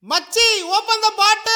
மச்சி open the பாட்டில்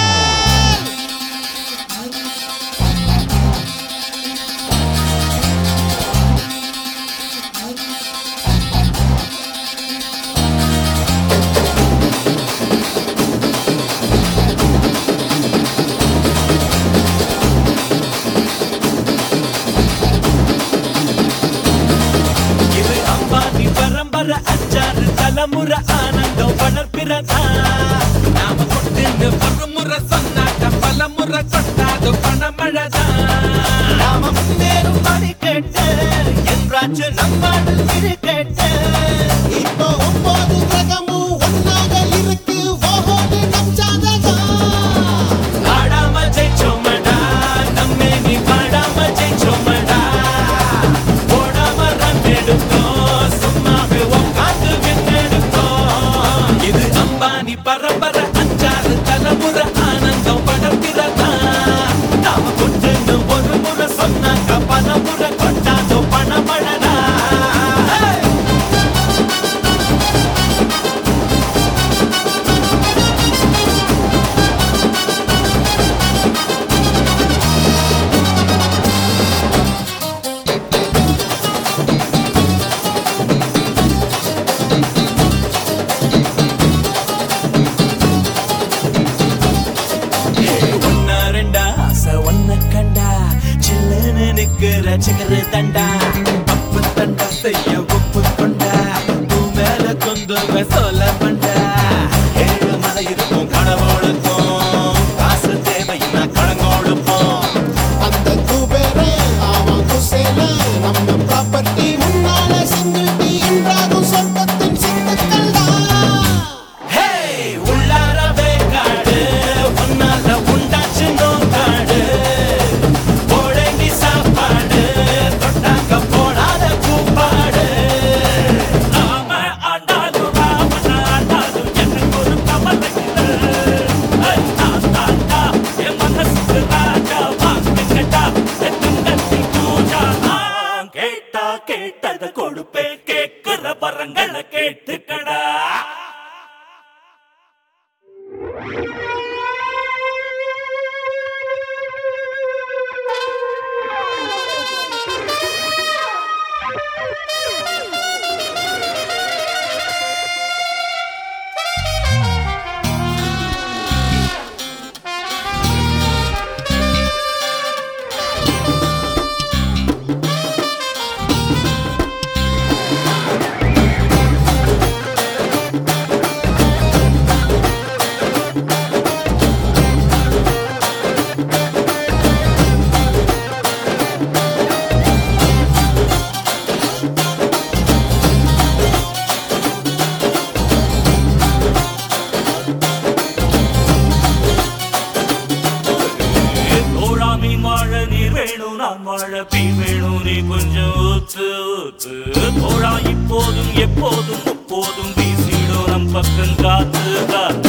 இது அம்பானி பரம்பரை அஞ்சாறு தலைமுறை ஆனந்தம் வளர்ப்பிறதா நாம கொட்டுன்னு ஒரு முறை சொன்னாக்க பல முறை கொட்டாது பணமழதா நாம முன்னேறும் படி கேட்டு என்றாச்சு நம்மாடு திரு கேட்டு இப்போ ஒன்பது கிரகமும் ஒன்னாக இருக்கு ஓஹோடு நம் ஜாதகம் ஆடாம ஜெயிச்சோமடா நம்மே நீ பாடாம ஜெயிச்சோமடா ஓடாம ரன் எடுத்தோம் சும்மாவே உட்காந்து விண்ணெடுத்தோம் இது அம்பானி பரம்பரை அஞ்சாறு தலைமுறை ஆனந்தம் படப்பிறதா நாம கொண்டு ஒரு முறை சொன்னாக்க பல முறை கொண்டாதோ பணமழடா Hey! ஒன்னா ரெண்டா ஆசை ஒன்ன கண்டா சில்லுன்னு நிக்கிற சிகரு தண்டா அப்பு தண்டா செய்ய ஒப்பு கொண்டா பூ மேல கொண்டு சொல்ல பண்டா ஏழு மலை இருக்கும் கடவுளுக்கும் காசு தேவைன்னா கடங்கோடுப்போம் அந்த குபேரே அவன் குசேல நம்ம ப்ராப்பர்ட்டி முன்னால சிங்கிள் டீ என்றாகும் சொர்க்கத்தின் சித்துக்கள் ஹே உள்ளாரவே காடு உன்னால உண்டாச்சு நோக்காடு போடங்கி சாப்பாடு தொட்டாக்க போடாத கூப்பாடு நாம ஆண்டாலும் ராமன் ஆண்டாலும் எனக்கு ஒரு கவலை இல்லை நான் தாண்டா என் மனசுக்கு ராஜா வாங்க கேட்டா எத்துங்கத்தி பூஜா நான் கேட்டா கேட்டதை கொடுப்பேன் கேட்கிற வரங்களை கேட்டுக்கடா தோழா மீன் வாழ நீர் வேணும் நான் வாழ பீ வேணும் நீ கொஞ்சம் ஊத்து ஊத்து தோழா இப்போதும் எப்போதும் முப்போதும் வீசிடும் நம் பக்கம் காத்து காத்து